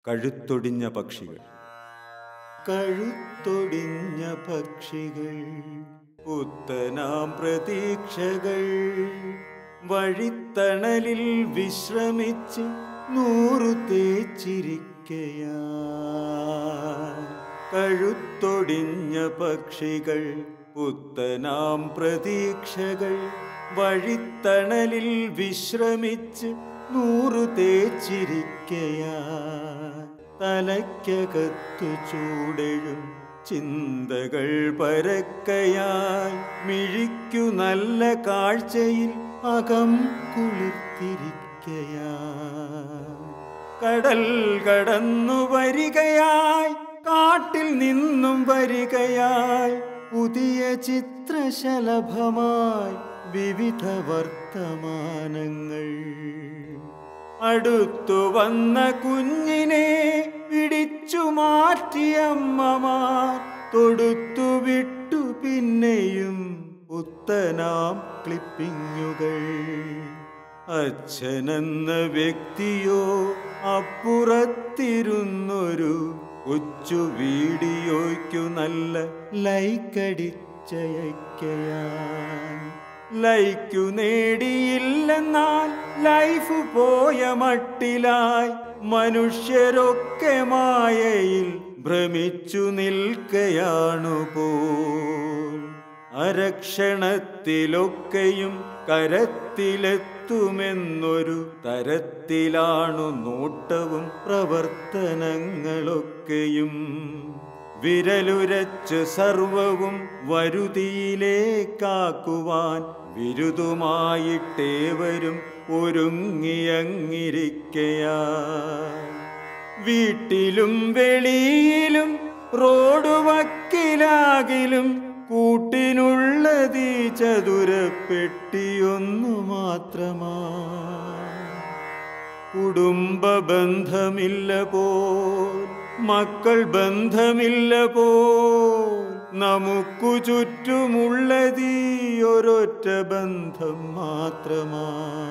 കഴുത്തൊടിഞ്ഞ പക്ഷികൾ കഴുത്തൊടിഞ്ഞ പക്ഷികൾ പുത്തനാം പ്രതീക്ഷകൾ വഴിത്തണലിൽ വിശ്രമിച്ച് നൂറു തേച്ചിരിക്കയാ കഴുത്തൊടിഞ്ഞ പക്ഷികൾ പുത്തനാം പ്രതീക്ഷകൾ വഴിത്തണലിൽ വിശ്രമിച്ച് നൂറു തേച്ചിരിക്കയാ തലയ്ക്കകത്തു ചൂടെഴും ചിന്തകൾ പരക്കയായി മിഴിക്കു നല്ല കാഴ്ചയിൽ അകം കുളിർത്തിരിക്കയാ കടൽ കടന്നു വരികയായി കാട്ടിൽ നിന്നും വരികയായി പുതിയ ചിത്രശലഭമായി വിവിധ വർത്തമാനങ്ങൾ അടുത്തു വന്ന കുഞ്ഞിനെ പിടിച്ചു മാറ്റിയമ്മമാർ തൊടുത്തു വിട്ടു പിന്നെയും പുത്തനാം ക്ലിപ്പിങ്ങുകൾ അച്ഛനെന്ന വ്യക്തിയോ അപ്പുറത്തിരുന്നൊരു കൊച്ചു വീഡിയോയ്ക്കു നല്ല ലൈക്കടിച്ചയക്കയാൻ ലൈക്കു നേടിയില്ലെന്നാൽ ലൈഫ് പോയ മട്ടിലായി മനുഷ്യരൊക്കെ മായയിൽ ഭ്രമിച്ചു നിൽക്കയാണു പോൽ അരക്ഷണത്തിലൊക്കെയും കരത്തിലെത്തുമെന്നൊരു തരത്തിലാണു നോട്ടവും പ്രവർത്തനങ്ങളൊക്കെയും വിരലുരച്ച് സർവവും വരുതിയിലേക്കാക്കുവാൻ വിരുതുമായിട്ടേവരും ഒരുങ്ങിയങ്ങിരിക്കയാ വീട്ടിലും വെളിയിലും റോഡ് വക്കിലാകിലും കൂട്ടിനുള്ളതീ ചതുരപ്പെട്ടിയൊന്നു മാത്രമാ കുടുംബ ബന്ധമില്ല പോൽ മക്കൾ ബന്ധമില്ല പോൽ നമുക്കു ചുറ്റുമുള്ളതീ ഒരൊറ്റ ബന്ധം മാത്രമാ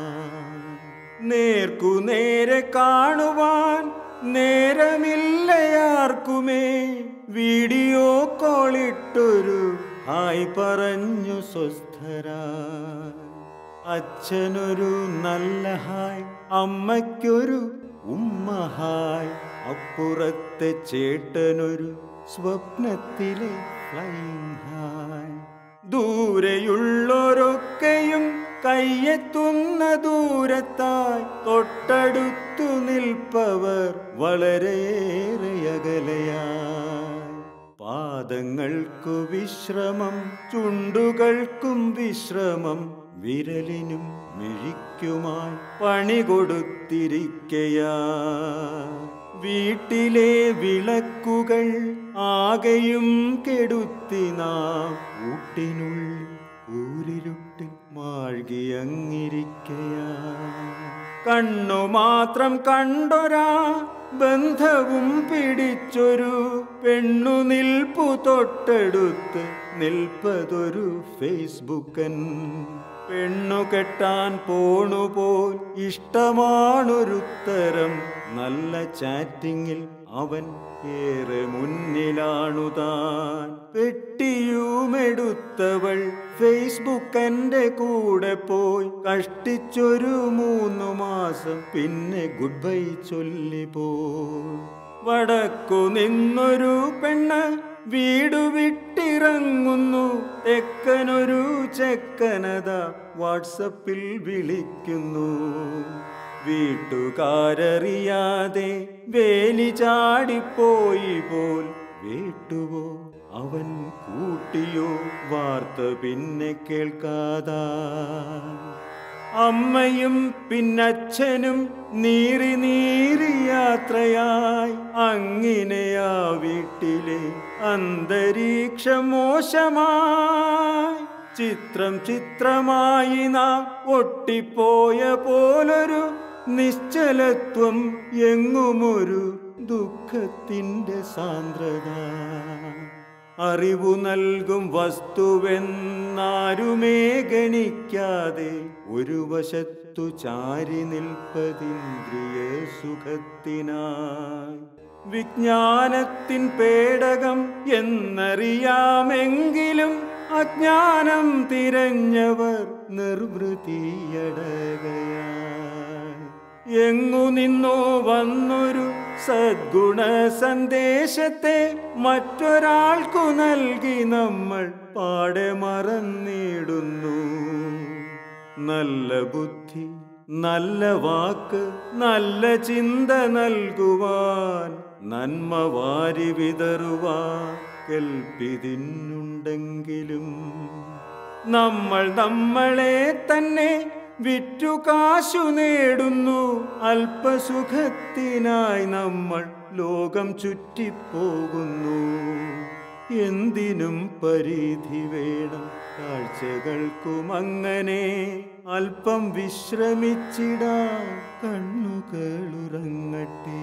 നേർക്കു നേരെ കാണുവാൻ നേരമില്ലയാർക്കുമേ വീഡിയോ കോളിട്ടൊരു ഹായ് പറഞ്ഞു സ്വസ്ഥരാ അച്ഛനൊരു നല്ല ഹായ് അമ്മയ്ക്കൊരു ഉമ്മ ഹായ് അപ്പുറത്തെ ചേട്ടനൊരു സ്വപ്നത്തിലെ ഫ്ലൈങ് ഹായ് ദൂരെയുള്ളൊരൊക്കെയും കയ്യെത്തുന്ന ദൂരത്തായി തൊട്ടടുത്തു നിൽപ്പവർ വളരെയേറെ അകലയായി പാദങ്ങൾക്കു വിശ്രമം ചുണ്ടുകൾക്കും വിശ്രമം വിരലിനും മിഴിക്കുമായി പണി കൊടുത്തിരിക്കയാ വീട്ടിലെ വിളക്കുകൾ ആകെയും കെടുത്തി നാം കൂട്ടിനുള്ളിൽ ഊരിരുട്ടിൽ മാഴ്കിയങ്ങിരിക്കയാ കണ്ണു മാത്രം കണ്ടൊരാ ബന്ധവും പിടിച്ചൊരു പെണ്ണു നിൽപ്പു തൊട്ടടുത്ത് നിൽപ്പതൊരു ഫേസ്ബുക്കൻ പെണ്ണു കെട്ടാൻ പോണുപോൽ ഇഷ്ടമാണൊരുത്തരം നല്ല ചാറ്റിങ്ങിൽ അവൻ ഏറെ മുന്നിലാണു താൻ പെട്ടിയുമെടുത്തവൾ ഫേസ്ബുക്കന്റെ കൂടെ പോയി കഷ്ടിച്ചൊരു മൂന്നു മാസം പിന്നെ ഗുഡ് ബൈ ചൊല്ലിപ്പോയി വടക്കു നിന്നൊരു പെണ്ണ് വീടു വിട്ടിറങ്ങുന്നു തെക്കനൊരു ചെക്കനത വാട്സപ്പിൽ വിളിക്കുന്നു വീട്ടുകാരറിയാതെ വേലി ചാടിപ്പോയി പോൽ വേട്ടുവോ അവൻ കൂട്ടിയോ വാർത്ത പിന്നെ കേൾക്കാതാ അമ്മയും പിന്നച്ഛനും നീറി നീറി യാത്രയായി അങ്ങിനെയാ വീട്ടിലെ അന്തരീക്ഷം മോശമായി ചിത്രം ചിത്രമായി നാം ഒട്ടിപ്പോയ പോലൊരു നിശ്ചലത്വം എങ്ങുമൊരു ദുഃഖത്തിൻ്റെ സാന്ദ്രത അറിവു നൽകും വസ്തുവെന്നാരുമേ ഗണിക്കാതെ ഒരു വശത്ത് ദേശത്തു ചാരി നിൽപ്പതിന്ദ്രിയ സുഖത്തിനായി വിജ്ഞാനത്തിൻ പേടകം എന്നറിയാമെങ്കിലും അജ്ഞാനം തിരഞ്ഞവർ നിർവൃതിയടകയായി എങ്ങു നിന്നോ വന്നൊരു സദ്ഗുണ സന്ദേശത്തെ മറ്റൊരാൾക്കു നൽകി നമ്മൾ പാടെ മറന്നിടുന്നു നല്ല ബുദ്ധി നല്ല വാക്ക് നല്ല ചിന്ത നൽകുവാൻ നന്മ വാരി വിതറുവാൻ കൽപ്പിതിന്നുണ്ടെങ്കിലും നമ്മൾ നമ്മളെ തന്നെ വിറ്റു കാശു നേടുന്നു അല്പസുഖത്തിനായി നമ്മൾ ലോകം ചുറ്റിപ്പോകുന്നു എന്തിനും പരിധി വേണം കാഴ്ചകൾക്കും അങ്ങനെ അല്പം വിശ്രമിച്ചിടാൻ കണ്ണുകളുറങ്ങട്ടെ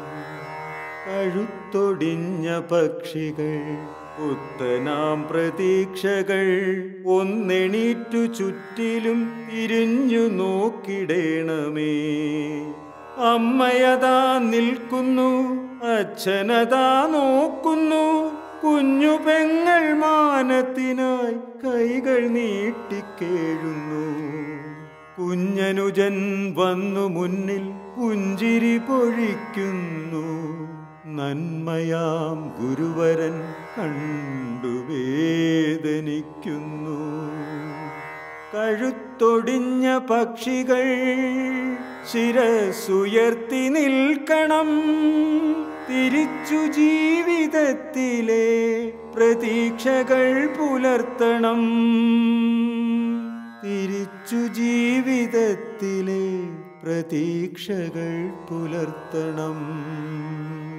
കഴുത്തൊടിഞ്ഞ പക്ഷികൾ പുത്തനാം പ്രതീക്ഷകൾ ഒന്നെണീറ്റു ചുറ്റിലും തിരിഞ്ഞു നോക്കിടേണമേ അമ്മയതാ നിൽക്കുന്നു അച്ഛനതാ നോക്കുന്നു കുഞ്ഞു പെങ്ങൾ മാനത്തിനായി കൈകൾ നീട്ടിക്കേഴുന്നു കുഞ്ഞനുജൻ വന്നു മുന്നിൽ പുഞ്ചിരി പൊഴിക്കുന്നു നന്മയാം ഗുരുവരൻ കണ്ടു വേദനിക്കുന്നു കഴുത്തൊടിഞ്ഞ പക്ഷികൾ ശിരസുയർത്തി നിൽക്കണം തിരിച്ചു ജീവിതത്തിലെ പ്രതീക്ഷകൾ പുലർത്തണം തിരിച്ചു ജീവിതത്തിലെ പ്രതീക്ഷകൾ പുലർത്തണം